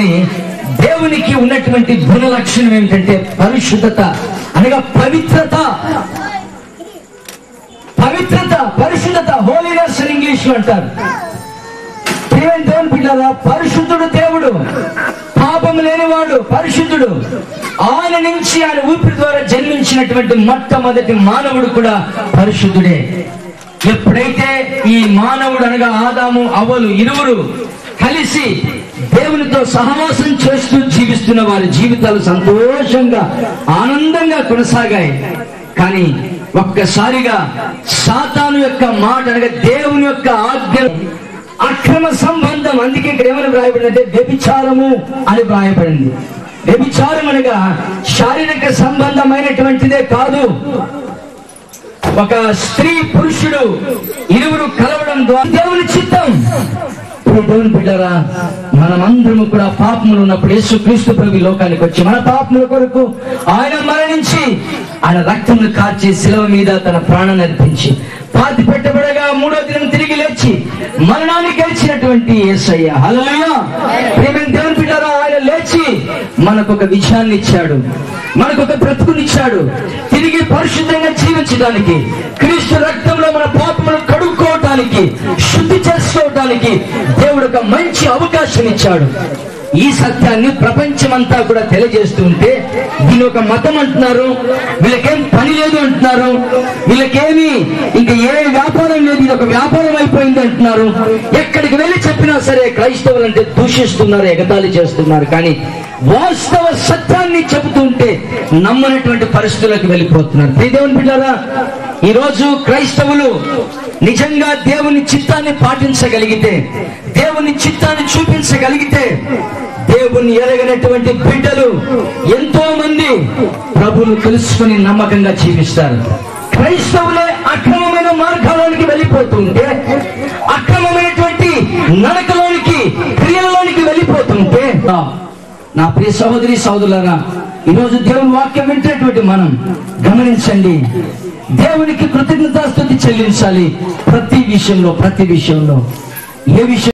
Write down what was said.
దేవునికి ఉన్నటువంటి గుణ లక్షణం ఏమిటంటే పరిశుద్ధత అనగా పవిత్రత పవిత్రత పరిశుద్ధత హోలీనెస్ అని ఇంగ్లీష్ లో అంటారు ప్రియమైన దేవుని పిల్లరా పరిశుద్ధుడు దేవుడు పాపం లేనివాడు పరిశుద్ధుడు ఆయన నుంచి ఆయన ఊపిరి ద్వారా జన్మించినటువంటి మొట్టమొదటి మానవుడు కూడా పరిశుద్ధుడే ఎప్పుడైతే ఈ మానవుడు అనగా ఆదాము అవ్వలు ఇరువురు కలిసి దేవునితో సహవాసం చేస్తూ జీవిస్తున్న వారి జీవితాలు సంతోషంగా ఆనందంగా కొనసాగాయి కానీ ఒక్కసారిగా సాతాను యొక్క మాట అనగా దేవుని యొక్క ఆజ్ఞ అక్రమ సంబంధం అందుకే ఇక్కడ ఏమని వ్రాయబడిందంటే వ్యభిచారము అని వ్రాయబడింది వ్యభిచారం అనగా శారీరక సంబంధమైనటువంటిదే కాదు ఒక స్త్రీ పురుషుడు ఇరువురు కలవడం ద్వారా దేవుని చిత్తం ఇప్పుడు దేవుని బిడ్డరా మనమందరము కూడా పాపములు ఉన్నప్పుడు యేసు క్రీస్తు ప్రభు ఈ లోకానికి వచ్చి మన పాపముల కొరకు ఆయన మరణించి ఆయన రక్తమును కార్చి శిలవ మీద తన ప్రాణాన్ని అర్పించి పాతి పెట్టబడగా మూడో దినం తిరిగి లేచి మరణాన్ని గెలిచినటువంటి యేసయ్య హల్లెలూయా ప్రియమైన దేవుని బిడ్డరా ఆయన లేచి మనకు ఒక విజయాన్ని ఇచ్చాడు మనకు ఒక బ్రతుకునిచ్చాడు తిరిగి పరిశుద్ధంగా జీవించడానికి క్రీస్తు రక్తంలో మన పాపములు కడుక్కోవటానికి శుద్ధి చేసుకోవటానికి దేవుడు ఒక మంచి అవకాశం ఇచ్చాడు ఈ సత్యాన్ని ప్రపంచమంతా కూడా తెలియజేస్తూ ఉంటే దీని ఒక మతం అంటున్నారు వీళ్ళకేం పని లేదు అంటున్నారు వీళ్ళకేమి ఇంకా ఏ వ్యాపారం లేదు ఇది ఒక వ్యాపారం అయిపోయింది అంటున్నారు ఎక్కడికి వెళ్ళి చెప్పినా సరే క్రైస్తవులు అంటే దూషిస్తున్నారు ఎగతాళి చేస్తున్నారు కానీ వాస్తవ సత్యాన్ని చెబుతుంటే నమ్మనటువంటి పరిస్థితులకు వెళ్ళిపోతున్నారు ప్రియ దేవుని బిడ్డారా ఈ రోజు క్రైస్తవులు నిజంగా దేవుని చిత్తాన్ని పాటించగలిగితే దేవుని చిత్తాన్ని చూపించగలిగితే దేవుని ఎరగనటువంటి బిడ్డలు ఎంతో మంది ప్రభువును తెలుసుకుని నమ్మకంగా జీవిస్తారు క్రైస్తవులే అక్రమమైన మార్గాలోనికి వెళ్ళిపోతుంటే అక్రమమైనటువంటి నడకలోనికి క్రియలలోనికి వెళ్ళిపోతుంటే నా ప్రియ సహోదరి సహోదరులారా ఈరోజు దేవుని వాక్యం వింటున్నటువంటి మనం గమనించండి దేవునికి కృతజ్ఞతాస్థుతి చెల్లించాలి ప్రతి విషయంలో ప్రతి విషయంలో ఏ విషయం